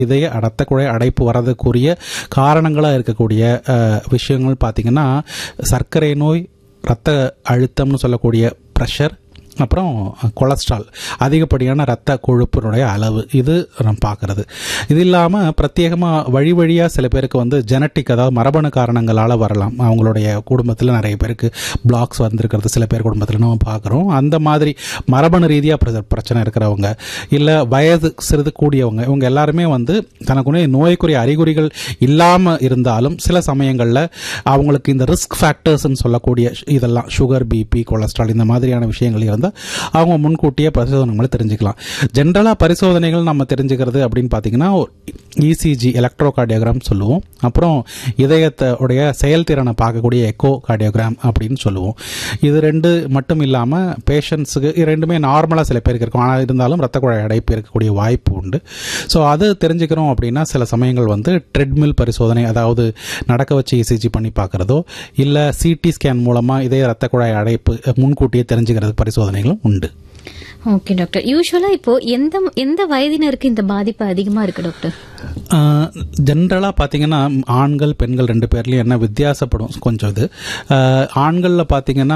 இதய ரத்த குழாய் அடைப்பு வர்றதுக்குரிய காரணங்களாக இருக்கக்கூடிய அஹ், விஷயங்கள் பார்த்தீங்கன்னா சர்க்கரை நோய் ரத்த அழுத்தம்னு சொல்லக்கூடிய ப்ரெஷர் அப்புறம் கொலஸ்ட்ரால் அதிகப்படியான ரத்த கொழுப்பினுடைய அளவு இது நம்ம பார்க்கறது இது இல்லாமல் பிரத்யேகமாக வழி வழியாக சில பேருக்கு வந்து ஜெனட்டிக் அதாவது மரபணு காரணங்களால் வரலாம் அவங்களுடைய குடும்பத்தில் நிறைய பேருக்கு பிளாக்ஸ் வந்திருக்கிறது சில பேர் குடும்பத்தில் நம்ம பார்க்குறோம் அந்த மாதிரி மரபணு ரீதியாக பிரச்சனை இருக்கிறவங்க இல்லை வயது சிறிது கூடியவங்க இவங்க எல்லாருமே வந்து தனக்குரிய நோய்க்குரிய அறிகுறிகள் இல்லாமல் இருந்தாலும் சில சமயங்களில் அவங்களுக்கு இந்த ரிஸ்க் ஃபேக்டர்ஸ்னு சொல்லக்கூடிய இதெல்லாம் சுகர் பிபி கொலஸ்ட்ரால் இந்த மாதிரியான விஷயங்கள் இருந்தால் அவங்க முன்கூட்டியே பரிசோதனைகளை தெரிஞ்சுக்கலாம் ஜென்ரலாக பரிசோதனைகள் நம்ம தெரிஞ்சுக்கிறது அப்படின்னு பார்த்தீங்கன்னா இசிஜி எலக்ட்ரோ கார்டியோகிராம் சொல்லுவோம் அப்புறம் இதயத்தோடைய செயல்திறனை பார்க்கக்கூடிய எக்கோ கார்டியோகிராம் அப்படின்னு சொல்லுவோம் இது ரெண்டு மட்டும் இல்லாமல் பேஷண்ட்ஸுக்கு இது ரெண்டுமே நார்மலாக சில பேருக்கு இருக்கும் ஆனால் இருந்தாலும் ரத்த குழாய் அடைப்பு இருக்கக்கூடிய வாய்ப்பு உண்டு ஸோ அது தெரிஞ்சுக்கிறோம் அப்படின்னா சில சமயங்கள் வந்து ட்ரெட்மில் பரிசோதனை அதாவது நடக்க வச்சு இசிஜி பண்ணி பார்க்குறதோ இல்லை சிடி ஸ்கேன் மூலமாக இதய ரத்த குழாய் அடைப்பு முன்கூட்டியே தெரிஞ்சுக்கிறது பரிசோதனைகளும் உண்டு ஓகே டாக்டர் யூஸ்வலா இப்போ எந்த எந்த வயதினருக்கு இந்த பாதிப்பு அதிகமா இருக்கு டாக்டர் ஜென்ரலாக பார்த்தீங்கன்னா ஆண்கள் பெண்கள் ரெண்டு பேர்லேயும் என்ன வித்தியாசப்படும் கொஞ்சம் இது ஆண்களில் பார்த்தீங்கன்னா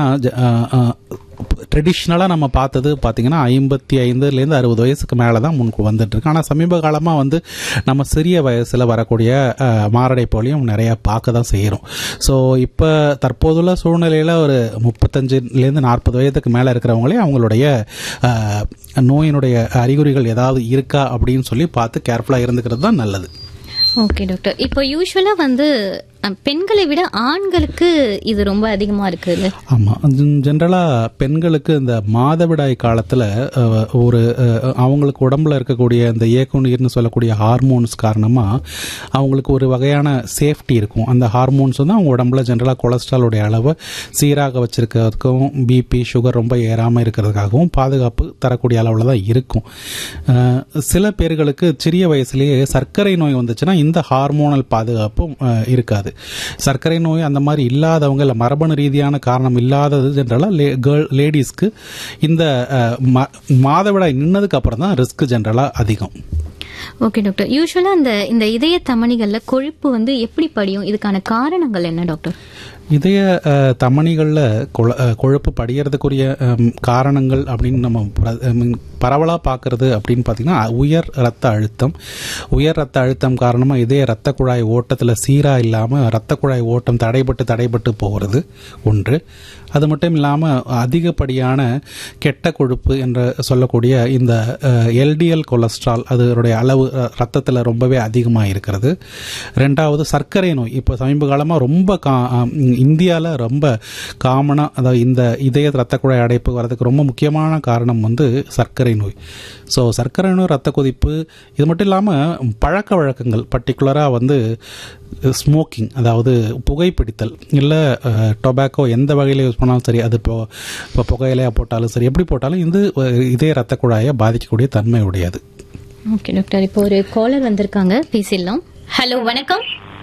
ட்ரெடிஷ்னலாக நம்ம பார்த்தது பார்த்தீங்கன்னா ஐம்பத்தி ஐந்துலேருந்து அறுபது வயசுக்கு மேலே தான் முன்கு வந்துட்டு இருக்கு ஆனால் சமீப காலமாக வந்து நம்ம சிறிய வயசில் வரக்கூடிய அஹ், மாரடைப்போலையும் நிறைய பார்க்க தான் செய்கிறோம் ஸோ இப்போ தற்போதுள்ள சூழ்நிலையில் ஒரு முப்பத்தஞ்சுலேருந்து நாற்பது வயதுக்கு மேலே இருக்கிறவங்களே அவங்களுடைய அஹ், நோயினுடைய அறிகுறிகள் ஏதாவது இருக்கா அப்படின்னு சொல்லி பார்த்து கேர்ஃபுல்லாக இருந்துக்கிறது தான் நல்லது ஓகே டாக்டர் இப்போ யூஸ்வலா வந்து அஹ், பெண்களை விட ஆண்களுக்கு இது ரொம்ப அதிகமா இருக்குல்ல ஆமாம் ஜென்ரலாக பெண்களுக்கு இந்த மாதவிடாய் காலத்தில் ஒரு அஹ், அவங்களுக்கு உடம்புல இருக்கக்கூடிய இந்த ஏக்குநீர்னு சொல்லக்கூடிய ஹார்மோன்ஸ் காரணமாக அவங்களுக்கு ஒரு வகையான சேஃப்டி இருக்கும் அந்த ஹார்மோன்ஸ் வந்து அவங்க உடம்புல ஜென்ரலாக கொலஸ்ட்ராலோடைய அளவை சீராக வச்சிருக்கிறதுக்கும் பிபி சுகர் ரொம்ப ஏறாமல் இருக்கிறதுக்காகவும் பாதுகாப்பு தரக்கூடிய அளவில் தான் இருக்கும் அஹ், சில பேர்களுக்கு சிறிய வயசுலேயே சர்க்கரை நோய் வந்துச்சுன்னா இந்த ஹார்மோனல் பாதுகாப்பும் அஹ், இருக்காது சர்க்கரை நோய் அந்த மாதிரி இல்லாதவங்க இல்லை மரபணு ரீதியான காரணம் இல்லாதது ஜென்ரலாக கேர்ள் லேடிஸ்க்கு இந்த அஹ், ம- மாதவிடாய் நின்னதுக்கு அப்புறம் தான் ரிஸ்க் ஜென்ரலாக அதிகம் ஓகே டாக்டர் யூஸ்வலா இந்த இந்த இதய தமனிகள்ல கொழுப்பு வந்து எப்படி படியும் இதுக்கான காரணங்கள் என்ன டாக்டர் இதய அஹ், தமனிகள்ல கொழ- அஹ், கொழுப்பு படியறதுக்குரிய அம், காரணங்கள் அப்படின்னு நம்ம பரவலாக பார்க்கறது அப்படின்னு பார்த்தீங்கன்னா உயர் ரத்த அழுத்தம் உயர் ரத்த அழுத்தம் காரணமாக இதய ரத்த குழாய் ஓட்டத்தில் சீராக இல்லாமல் ரத்த குழாய் ஓட்டம் தடைபட்டு தடைபட்டு போகிறது ஒன்று அது மட்டும் இல்லாமல் அதிகப்படியான கெட்ட கொழுப்பு என்று சொல்லக்கூடிய இந்த எல்டிஎல் கொலஸ்ட்ரால் அதனுடைய அளவு ரத்தத்தில் ரொம்பவே அதிகமாக இருக்கிறது ரெண்டாவது சர்க்கரை நோய் இப்போ சமீப காலமாக ரொம்ப கா இந்தியாவில் ரொம்ப காமனாக அதாவது இந்த இதய ரத்த குழாய் அடைப்பு வரதுக்கு ரொம்ப முக்கியமான காரணம் வந்து சர்க்கரை நோய் ஸோ சர்க்கரை நோய் ரத்த கொதிப்பு இது மட்டும் இல்லாமல் பழக்க வழக்கங்கள் பர்டிகுலராக வந்து ஸ்மோக்கிங் அதாவது புகைப்பிடித்தல் இல்லை டொபாக்கோ எந்த வகையில் யூஸ் பண்ணாலும் சரி அது இப்போ இப்போ புகையிலையாக போட்டாலும் சரி எப்படி போட்டாலும் இது அஹ், இதய ரத்த குழாயை பாதிக்கக்கூடிய தன்மை உடையது ஓகே டாக்டர் இப்போ ஒரு காலர் வந்திருக்காங்க பேசிடலாம் ஹலோ வணக்கம்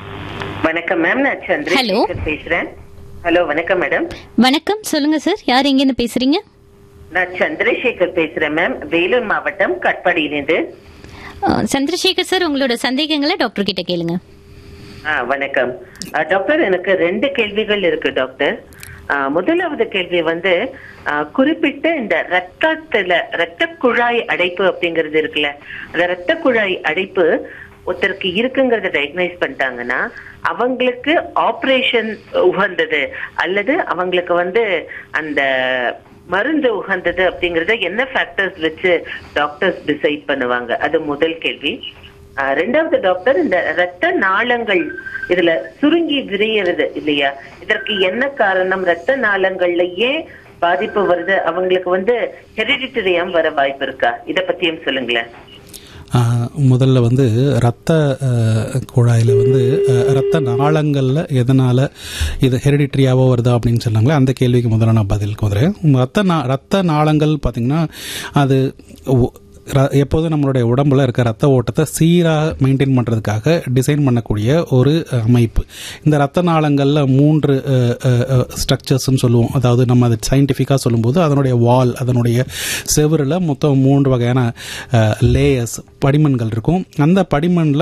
வணக்கம் மேம் நான் சந்திரசேகர் பேசுறேன் ஹலோ வணக்கம் மேடம் வணக்கம் சொல்லுங்க சார் யார் எங்கேருந்து பேசுறீங்க நான் சந்திரசேகர் பேசுறேன் மேம் வேலூர் மாவட்டம் கட்பாடியிலிருந்து அஹ், சந்திரசேகர் சார் உங்களோட சந்தேகங்களை டாக்டர் கிட்ட கேளுங்க ஆ, வணக்கம் ஆ, டாக்டர் எனக்கு ரெண்டு கேள்விகள் இருக்கு டாக்டர் ஆ, முதலாவது கேள்வி வந்து ஆ, குறிப்பிட்ட இந்த ரத்தத்துல ரத்த குழாய் அடைப்பு அப்படிங்கிறது இருக்குல்ல அந்த ரத்த குழாய் அடைப்பு ஒருத்தருக்கு இருக்குங்கிறத டயக்னைஸ் பண்ணிட்டாங்கன்னா அவங்களுக்கு ஆபரேஷன் உகந்தது அல்லது அவங்களுக்கு வந்து அந்த மருந்து உகந்தது அப்படிங்கறத என்ன ஃபேக்டர்ஸ் வச்சு டாக்டர்ஸ் டிசைட் பண்ணுவாங்க அது முதல் கேள்வி ஆஹ் ரெண்டாவது டாக்டர் இந்த ரத்த நாளங்கள் இதுல சுருங்கி விரியறது இல்லையா இதற்கு என்ன காரணம் ரத்த நாளங்கள்ல ஏன் பாதிப்பு வருது அவங்களுக்கு வந்து ஹெரிடிட்டரியம் வர வாய்ப்பு இருக்கா இத பத்தியும் சொல்லுங்களேன் ஆஹ், முதல்ல வந்து ரத்த குழாயில் வந்து அஹ், ரத்த நாளங்களில் எதனால் இது ஹெரிடிட்ரியாவோ வருதா அப்படின்னு சொன்னாங்களே அந்த கேள்விக்கு முதல்ல நான் பதில் கொடுக்குறேன் ரத்த நா ரத்த நாளங்கள் பார்த்திங்கன்னா அது ஒ- ர- எப்போதும் நம்மளுடைய உடம்புல இருக்க ரத்த ஓட்டத்தை சீராக மெயின்டைன் பண்ணுறதுக்காக டிசைன் பண்ணக்கூடிய ஒரு அமைப்பு இந்த ரத்த நாளங்களில் மூன்று ஸ்ட்ரக்சர்ஸ்னு சொல்லுவோம் அதாவது நம்ம அதை சயின்டிஃபிக்காக சொல்லும்போது அதனுடைய வால் அதனுடைய செவரில் மொத்தம் மூன்று வகையான லேயர்ஸ் படிமன்கள் இருக்கும் அந்த படிமன்ல